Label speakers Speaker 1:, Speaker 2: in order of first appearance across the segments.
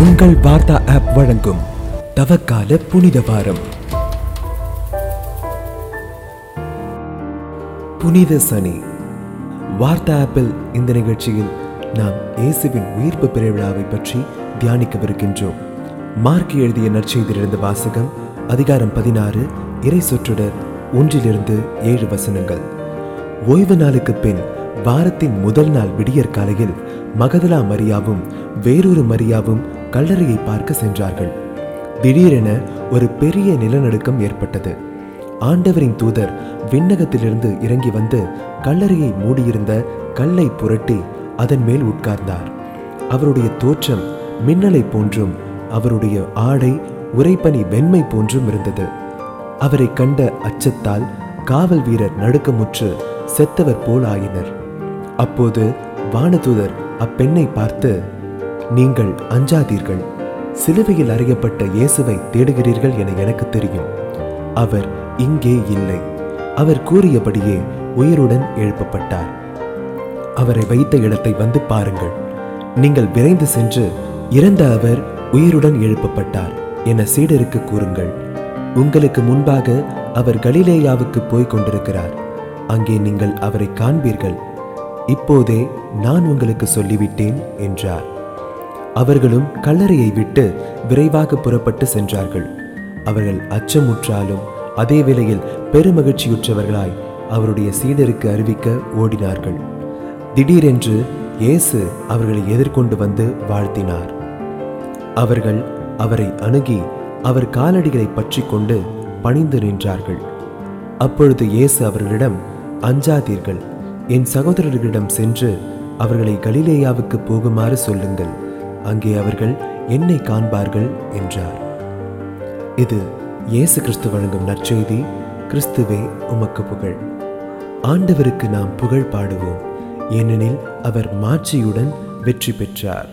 Speaker 1: உங்கள் வார்த்தா ஆப் வழங்கும் தவக்கால புனித வாரம் புனித சனி வார்த்தா ஆப்பில் இந்த நிகழ்ச்சியில் நாம் இயேசுவின் உயிர்ப்பு பெருவிழாவை பற்றி தியானிக்கவிருக்கின்றோம் மார்க் எழுதிய நற்செய்தியிலிருந்து வாசகம் அதிகாரம் பதினாறு இறை சொற்றொடர் ஒன்றிலிருந்து ஏழு வசனங்கள் ஓய்வு நாளுக்கு பின் வாரத்தின் முதல் நாள் விடியற் காலையில் மகதலா மரியாவும் வேறொரு மரியாவும் கல்லறையை பார்க்க சென்றார்கள் திடீரென ஒரு பெரிய நிலநடுக்கம் ஏற்பட்டது ஆண்டவரின் தூதர் விண்ணகத்திலிருந்து இறங்கி வந்து கல்லறையை மூடியிருந்த கல்லை புரட்டி அதன் மேல் உட்கார்ந்தார் அவருடைய தோற்றம் மின்னலை போன்றும் அவருடைய ஆடை உறைபனி வெண்மை போன்றும் இருந்தது அவரை கண்ட அச்சத்தால் காவல் வீரர் நடுக்கமுற்று செத்தவர் போல் ஆயினர் அப்போது வானதூதர் அப்பெண்ணை பார்த்து நீங்கள் அஞ்சாதீர்கள் சிலுவையில் அறையப்பட்ட இயேசுவை தேடுகிறீர்கள் என எனக்கு தெரியும் அவர் இங்கே இல்லை அவர் கூறியபடியே உயிருடன் எழுப்பப்பட்டார் அவரை வைத்த இடத்தை வந்து பாருங்கள் நீங்கள் விரைந்து சென்று இறந்த அவர் உயிருடன் எழுப்பப்பட்டார் என சீடருக்கு கூறுங்கள் உங்களுக்கு முன்பாக அவர் கலிலேயாவுக்கு போய் கொண்டிருக்கிறார் அங்கே நீங்கள் அவரை காண்பீர்கள் இப்போதே நான் உங்களுக்கு சொல்லிவிட்டேன் என்றார் அவர்களும் கல்லறையை விட்டு விரைவாக புறப்பட்டு சென்றார்கள் அவர்கள் அச்சமுற்றாலும் அதே வேளையில் பெருமகிழ்ச்சியுற்றவர்களாய் அவருடைய சீடருக்கு அறிவிக்க ஓடினார்கள் திடீரென்று இயேசு அவர்களை எதிர்கொண்டு வந்து வாழ்த்தினார் அவர்கள் அவரை அணுகி அவர் காலடிகளை பற்றி கொண்டு பணிந்து நின்றார்கள் அப்பொழுது இயேசு அவர்களிடம் அஞ்சாதீர்கள் என் சகோதரர்களிடம் சென்று அவர்களை கலிலேயாவுக்கு போகுமாறு சொல்லுங்கள் அங்கே அவர்கள் என்னை காண்பார்கள் என்றார் இது இயேசு கிறிஸ்து வழங்கும் நற்செய்தி கிறிஸ்துவே உமக்கு புகழ் ஆண்டவருக்கு நாம் புகழ் பாடுவோம் ஏனெனில் அவர் மாட்சியுடன் வெற்றி பெற்றார்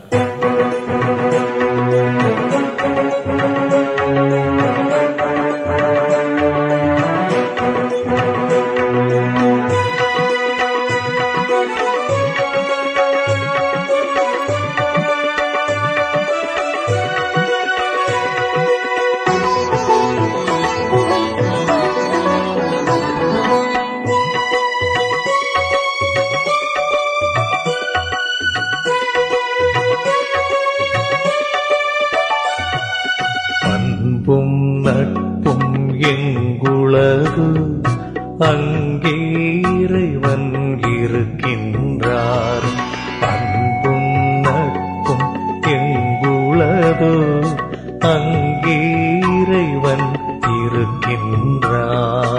Speaker 2: அன்பும் நட்பும் எங்குளது அங்கே இறைவன் இருக்கின்றார் அன்பும் நட்பும் எங்குளது அங்கே இறைவன் இருக்கின்றார்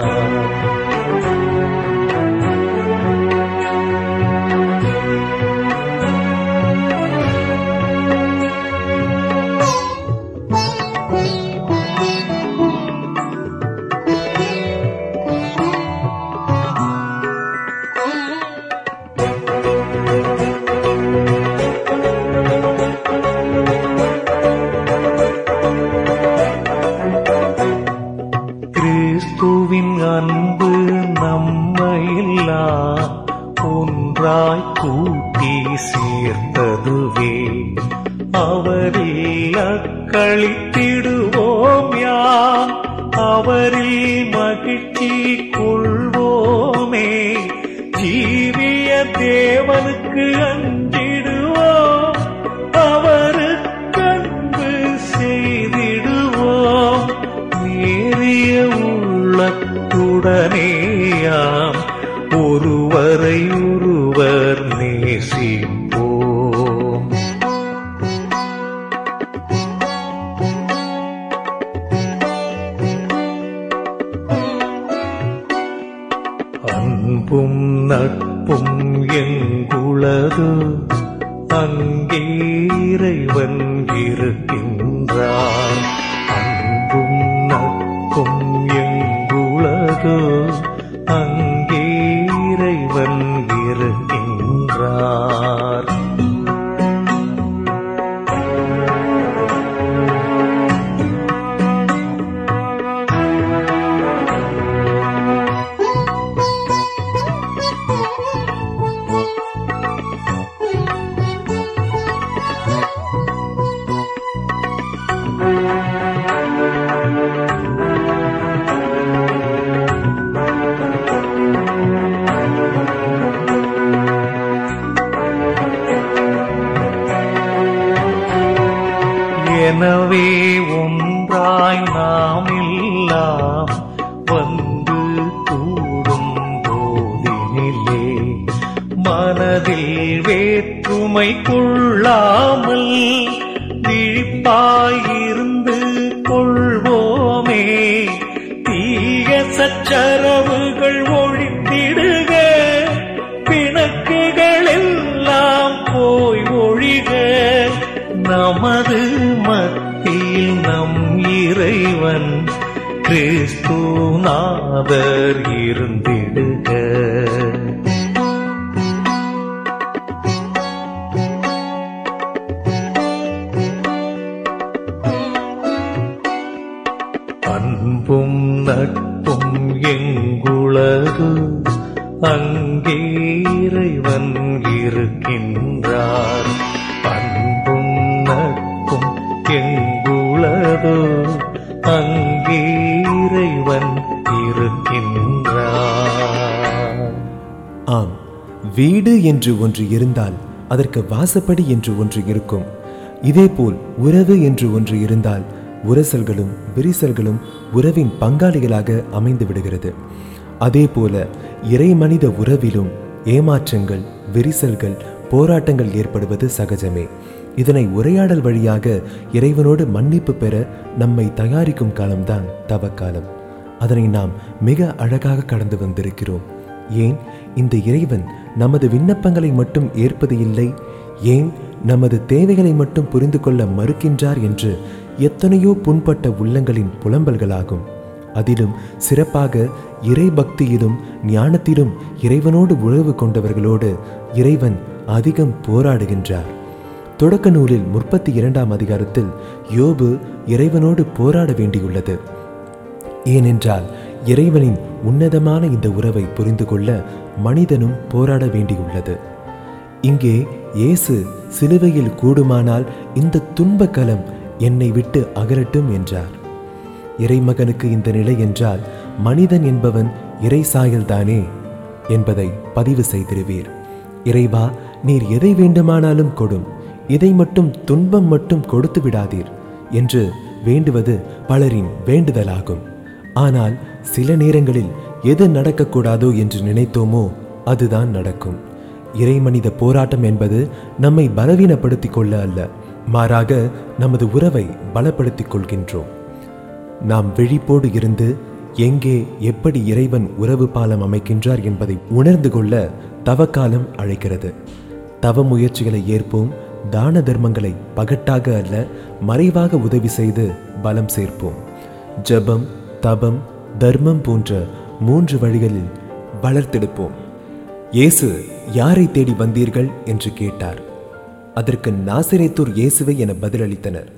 Speaker 2: கிறிஸ்துவின் அன்பு நம்மையெல்லாம் ஒன்றாய் கூட்டி சேர்த்ததுவே அவரில் அக்களித்திடுவோம் யாம் அவரில் மகிழ்ச்சி கொள்வோமே ஜீவிய தேவனுக்கு அஞ்சிடுவோம் அவருக்கு அன்பு செய்திடுவோம் நேரிய உள்ளத்துடனேயாம் ஒருவரை ஒருவர் நேசிப்போம் அன்பும் நட்பும் எங்குளது அங்கே இறைவன் இருக்கின்றார் அன்பும் நட்பும் எங்குளது அங்கே இறைவன் இருக்கின்றார்
Speaker 3: Thank you.
Speaker 2: எனவே ஒன்றாய் நாம் எல்லாம் வந்து கூடும் போதினிலே மனதில் வேற்றுமை கொள்ளாமல் விழிப்பாயிருந்து கொள்வோமே தீய சச்சரவுகள் ஒழித்திடுக பிணக்குகள் எல்லாம் போய் ஒழிக நமது மத்தியில் நம் இறைவன் கிறிஸ்துநாதர் இருந்திடுக அன்பும் நட்பும் எங்குளது அங்கே இறைவன் இருக்கின்றார் அன்பும் நட்பும் எங்குளது அங்கே இறைவன் இருக்கின்றார்
Speaker 1: ஆம் வீடு என்று ஒன்று இருந்தால் அதற்கு வாசப்படி என்று ஒன்று இருக்கும் இதேபோல் உறவு என்று ஒன்று இருந்தால் உரசல்களும் விரிசல்களும் உறவின் பங்காளிகளாக அமைந்து விடுகிறது அதேபோல இறைமனித உறவிலும் ஏமாற்றங்கள் விரிசல்கள் போராட்டங்கள் ஏற்படுவது சகஜமே இதனை உரையாடல் வழியாக இறைவனோடு மன்னிப்பு பெற நம்மை தயாரிக்கும் காலம்தான் தவக்காலம் அதனை நாம் மிக அழகாக கடந்து வந்திருக்கிறோம் ஏன் இந்த இறைவன் நமது விண்ணப்பங்களை மட்டும் ஏற்பது இல்லை ஏன் நமது தேவைகளை மட்டும் புரிந்து கொள்ள மறுக்கின்றார் என்று எத்தனையோ புண்பட்ட உள்ளங்களின் புலம்பல்களாகும் அதிலும் சிறப்பாக இறை பக்தியிலும் ஞானத்திலும் இறைவனோடு உறவு கொண்டவர்களோடு இறைவன் அதிகம் போராடுகின்றார் தொடக்க நூலில் முப்பத்தி இரண்டாம் அதிகாரத்தில் யோபு இறைவனோடு போராட வேண்டியுள்ளது ஏனென்றால் இறைவனின் உன்னதமான இந்த உறவை புரிந்து கொள்ள மனிதனும் போராட வேண்டியுள்ளது இங்கே இயேசு சிலுவையில் கூடுமானால் இந்த துன்பக்கலம் என்னை விட்டு அகலட்டும் என்றார் இறைமகனுக்கு இந்த நிலை என்றால் மனிதன் என்பவன் இறை சாயல்தானே என்பதை பதிவு செய்திருவீர் இறைவா நீர் எதை வேண்டுமானாலும் கொடும் இதை மட்டும் துன்பம் மட்டும் கொடுத்து விடாதீர் என்று வேண்டுவது பலரின் வேண்டுதலாகும் ஆனால் சில நேரங்களில் எது நடக்கக்கூடாதோ என்று நினைத்தோமோ அதுதான் நடக்கும் இறைமனித போராட்டம் என்பது நம்மை பலவீனப்படுத்திக் கொள்ள அல்ல மாறாக நமது உறவை பலப்படுத்திக் கொள்கின்றோம் நாம் விழிப்போடு இருந்து எங்கே எப்படி இறைவன் உறவு பாலம் அமைக்கின்றார் என்பதை உணர்ந்து கொள்ள தவக்காலம் அழைக்கிறது தவ முயற்சிகளை ஏற்போம் தான தர்மங்களை பகட்டாக அல்ல மறைவாக உதவி செய்து பலம் சேர்ப்போம் ஜெபம் தபம் தர்மம் போன்ற மூன்று வழிகளில் வளர்த்தெடுப்போம் இயேசு யாரை தேடி வந்தீர்கள் என்று கேட்டார் அதற்கு நாசிரேத்தூர் இயேசுவை என பதிலளித்தனர்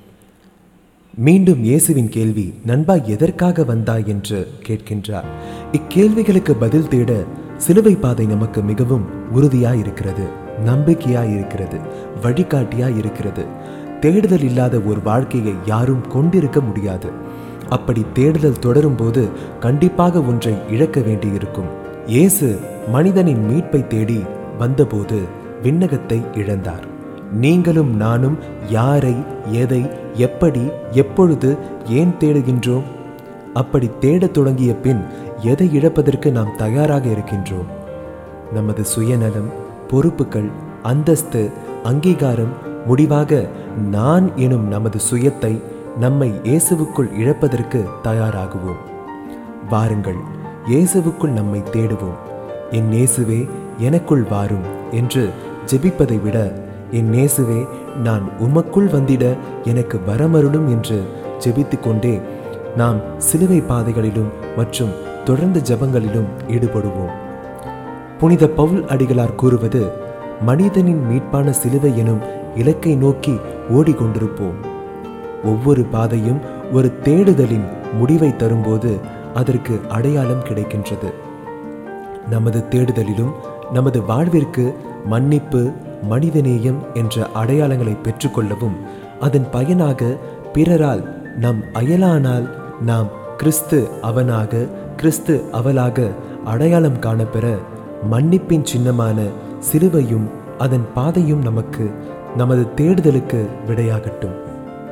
Speaker 1: மீண்டும் இயேசுவின் கேள்வி நண்பா எதற்காக வந்தாய் என்று கேட்கின்றார் இக்கேள்விகளுக்கு பதில் தேட சிலுவை பாதை நமக்கு மிகவும் உறுதியாய் இருக்கிறது நம்பிக்கையாய் இருக்கிறது வழிகாட்டியாய் இருக்கிறது தேடுதல் இல்லாத ஒரு வாழ்க்கையை யாரும் கொண்டிருக்க முடியாது அப்படி தேடுதல் தொடரும் போது கண்டிப்பாக ஒன்றை இழக்க வேண்டியிருக்கும் இயேசு மனிதனின் மீட்பை தேடி வந்தபோது விண்ணகத்தை இழந்தார் நீங்களும் நானும் யாரை எதை எப்படி எப்பொழுது ஏன் தேடுகின்றோம் அப்படி தேடத் தொடங்கிய பின் எதை இழப்பதற்கு நாம் தயாராக இருக்கின்றோம் நமது சுயநலம் பொறுப்புகள் அந்தஸ்து அங்கீகாரம் முடிவாக நான் எனும் நமது சுயத்தை நம்மை இயேசுவுக்குள் இழப்பதற்கு தயாராகுவோம் வாருங்கள் இயேசுவுக்குள் நம்மை தேடுவோம் என் இயேசுவே எனக்குள் வாரும் என்று ஜெபிப்பதை விட என் இயேசுவே நான் உமக்குள் வந்திட எனக்கு வரமருளும் என்று ஜெபித்துக் கொண்டே நாம் சிலுவை பாதைகளிலும் மற்றும் தொடர்ந்து ஜெபங்களிலும் ஈடுபடுவோம் புனித பவுல் அடிகளார் கூறுவது மனிதனின் மீட்பான சிலுவை எனும் இலக்கை நோக்கி ஓடிக்கொண்டிருப்போம் ஒவ்வொரு பாதையும் ஒரு தேடுதலின் முடிவை தரும்போது அதற்கு அடையாளம் கிடைக்கின்றது நமது தேடுதலிலும் நமது வாழ்விற்கு மன்னிப்பு மனிதநேயம் என்ற அடையாளங்களை பெற்றுக்கொள்ளவும் அதன் பயனாக பிறரால் நம் அயலானால் நாம் கிறிஸ்து அவனாக கிறிஸ்து அவளாக அடையாளம் காணப்பெற மன்னிப்பின் சின்னமான சிலுவையும் அதன் பாதையும் நமக்கு நமது தேடுதலுக்கு விடையாகட்டும்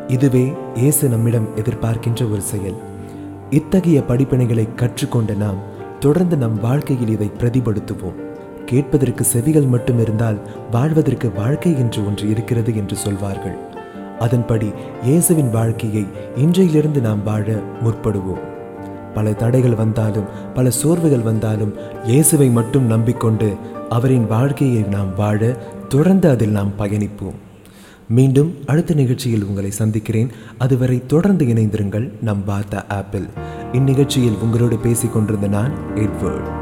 Speaker 1: இதுவே இயேசு நம்மிடம் எதிர்பார்க்கின்ற ஒரு செயல் இத்தகைய படிப்பினைகளை கற்றுக்கொண்ட நாம் தொடர்ந்து நம் வாழ்க்கையில் இதை பிரதிபடுத்துவோம் கேட்பதற்கு செவிகள் மட்டும் இருந்தால் வாழ்வதற்கு வாழ்க்கை என்று ஒன்று இருக்கிறது என்று சொல்வார்கள் அதன்படி இயேசுவின் வாழ்க்கையை இன்றையிலிருந்து நாம் வாழ முற்படுவோம் பல தடைகள் வந்தாலும் பல சோர்வுகள் வந்தாலும் இயேசுவை மட்டும் நம்பிக்கொண்டு அவரின் வாழ்க்கையை நாம் வாழ தொடர்ந்து அதில் நாம் பயணிப்போம் மீண்டும் அடுத்த நிகழ்ச்சியில் உங்களை சந்திக்கிறேன் அதுவரை தொடர்ந்து இணைந்திருங்கள் நம் வார்த்தா ஆப்பிள் இந்நிகழ்ச்சியில் உங்களோடு பேசிக் கொண்டிருந்த நான் எட்வர்ட்